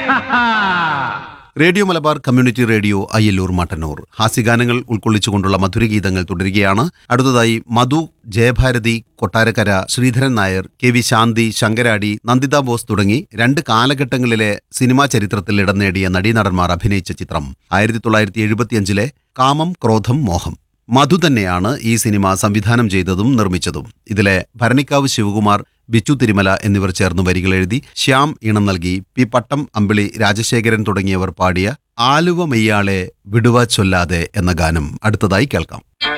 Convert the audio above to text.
radio Malabar community radio Ayyallur Mattannur ഹാസ്യഗാനങ്ങൾ ഉൾക്കൊള്ളിച്ചുകൊണ്ടുള്ള മധുരഗീതങ്ങൾ തുടരുകയാണ് അടുത്തതായി മധു ജയഭാരതി കൊട്ടാരക്കര ശ്രീധരൻ നായർ കെ വി ശാന്തി ശങ്കരാടി നന്ദിത ബോസ് തുടങ്ങി രണ്ട് കാലഘട്ടങ്ങളിലെ സിനിമാ ചരിത്രത്തിൽ ഇടം നേടിയ നടീനടന്മാർ അഭിനയിച്ച ചിത്രം ആയിരത്തി തൊള്ളായിരത്തി എഴുപത്തിയഞ്ചിലെ കാമം ക്രോധം മോഹം മധു തന്നെയാണ് ഈ സിനിമ സംവിധാനം ചെയ്തതും നിർമ്മിച്ചതും ഇതിലെ ഭരണിക്കാവ് ശിവകുമാർ ബിച്ചു തിരുമല എന്നിവർ ചേർന്ന് വരികൾ എഴുതി ശ്യാം ഈണം നൽകി പി പട്ടം അമ്പിളി രാജശേഖരൻ തുടങ്ങിയവർ പാടിയ ആലുവ മെയ്യാളെ വിടുവ ചൊല്ലാതെ എന്ന ഗാനം അടുത്തതായി കേൾക്കാം